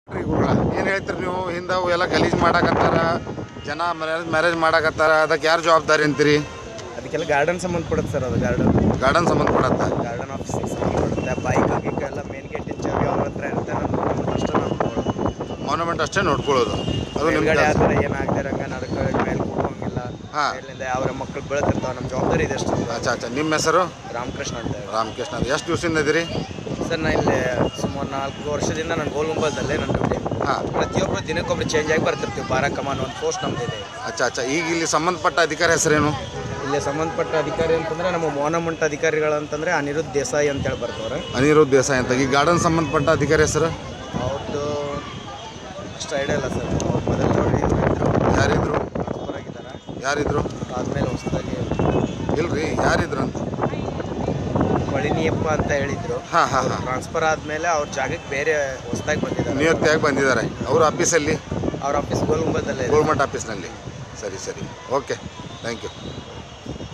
ಏನು ಹೇಳ್ತೀರಿ ನೀವು ಹಿಂದೆ ಅವು ಎಲ್ಲ ಗಲೀಜು ಮಾಡಾಕತ್ತಾರ ಜನ ಮ್ಯಾರೇಜ್ ಮ್ಯಾರೇಜ್ ಮಾಡಾಕತ್ತಾರ ಅದಕ್ಕೆ ಯಾರು ಜವಾಬ್ದಾರಿ ಅಂತೀರಿ ಅದಕ್ಕೆಲ್ಲ ಗಾರ್ಡನ್ ಸಂಬಂಧಪಡುತ್ತೆ ಸರ್ ಅದು ಗಾರ್ಡನ್ ಗಾರ್ಡನ್ ಸಂಬಂಧ ಕೊಡತ್ತ ಗಾರ್ಡನ್ ಆಫೀಸಿಗೆ ಸಂಬಂಧಪಡುತ್ತೆ ಬೈಕ್ ಗೀಕ್ ಎಲ್ಲ ಮೇನ್ ಗೇಟ್ ಚಾವಿ ಅವ್ರ ಹತ್ರ ಇರುತ್ತೆ ನಮ್ಮ ಅಷ್ಟೇ ನಾವು ನೋಡೋದು. ಮಾನ್ಯುಮೆಂಟ್ ಅಷ್ಟೇ ನೋಡ್ಕೊಳ್ಳೋದು ಅದು ನಿಮ್ಮ ಮೇಲ್ಗಡೆ ಆ ಕೆಲಸ ಥರ ಏನಾಗ್ದಿರಂಗ ನಡ್ಕ ಮೇಲೆ ಕೂಗಂಗಿಲ್ಲ ಹಾ. ಮೇಲಿಂದ ಯಾವ ಮಕ್ಕಳು ಬೆಳೆತಿರ್ತಾವೆ ನಮ್ಮ ಜವಾಬ್ದಾರಿ ಇದೆ ಅಷ್ಟು ಅಚ್ಚಾ ಅಚ್ಚಾ ನಿಮ್ಮ ಹೆಸರು ರಾಮಕೃಷ್ಣ ಅಂತ ಹೇಳಿ. ರಾಮಕೃಷ್ಣ ಅಂತ ಎಷ್ಟು ದಿವಸದಿಂದ ಇದ್ದೀರಿ ಸರ್ ನಾ ಇಲ್ಲಿ ಸುಮಾರು ನಾಲ್ಕು ವರ್ಷದಿಂದ ನಾನು ಗೋಲ್ಗುಂಬದಲ್ಲೇ ನನ್ನ ಡ್ಯೂಟಿ ಹಾಂ ಪ್ರತಿಯೊಬ್ಬರು ದಿನಕ್ಕೊಬ್ರು ಚೇಂಜ್ ಆಗಿ ಬರ್ತಿರ್ತೀವಿ ಬಾರಾ ಕಮಾನ್ ಒಂದು ಪೋಸ್ಟ್ ನಮ್ದಿದೆ ಅಚ್ಚಾ ಅಚ್ಚಾ ಈಗ ಇಲ್ಲಿ ಸಂಬಂಧಪಟ್ಟ ಅಧಿಕಾರಿ ಹೆಸರೇನು ಇಲ್ಲಿ ಸಂಬಂಧಪಟ್ಟ ಅಧಿಕಾರಿ ಅಂತಂದ್ರೆ ನಮ್ಮ ಮೋನಮಂಟ ಅಧಿಕಾರಿಗಳು ಅಂತಂದ್ರೆ ಅನಿರುದ್ಧ ದೇಸಾಯಿ ಅಂತೇಳಿ ಬರ್ತಾರೆ ಅನಿರುದ್ಧ ದೇಸಾಯಿ ಅಂತ ಈ ಗಾರ್ಡನ್ ಸಂಬಂಧಪಟ್ಟ ಅಧಿಕಾರಿ ಹೆಸರು ಅವ್ರದ್ದು ಅಷ್ಟು ಐಡಿಯಾ ಇಲ್ಲ ಸರ್ ಅವ್ರು ಮೊದಲು ನೋಡಿ ಯಾರಿದ್ರು ಟ್ರಾನ್ಸ್ಫರ್ ಆಗಿದ್ದಾರೆ ಯಾರಿದ್ರು ಆದಮೇಲೆ ಹೊಸದಾಗಿ ಇಲ್ರಿ ಯಾರಿದ್ರು ಅಂತ ಪಳಿನಿಯಪ್ಪ ಅಂತ ಹೇಳಿದ್ರು ಹಾಂ ಹಾಂ ಹಾಂ ಟ್ರಾನ್ಸ್ಫರ್ ಆದಮೇಲೆ ಅವ್ರ ಜಾಗಕ್ಕೆ ಬೇರೆ ಹೊಸದಾಗಿ ಬಂದಿದ್ದಾರೆ ನಿಯುಕ್ತಿಯಾಗಿ ಬಂದಿದ್ದಾರೆ ಅವ್ರ ಆಫೀಸಲ್ಲಿ ಅವ್ರ ಆಫೀಸ್ ಗೋಲ್ಗುಂಬದಲ್ಲೇ ಇದೆ ಗೌರ್ಮೆಂಟ್ ಆಫೀಸ್ನಲ್ಲಿ ಸರಿ ಸರಿ ಓಕೆ ಥ್ಯಾಂಕ್ ಯು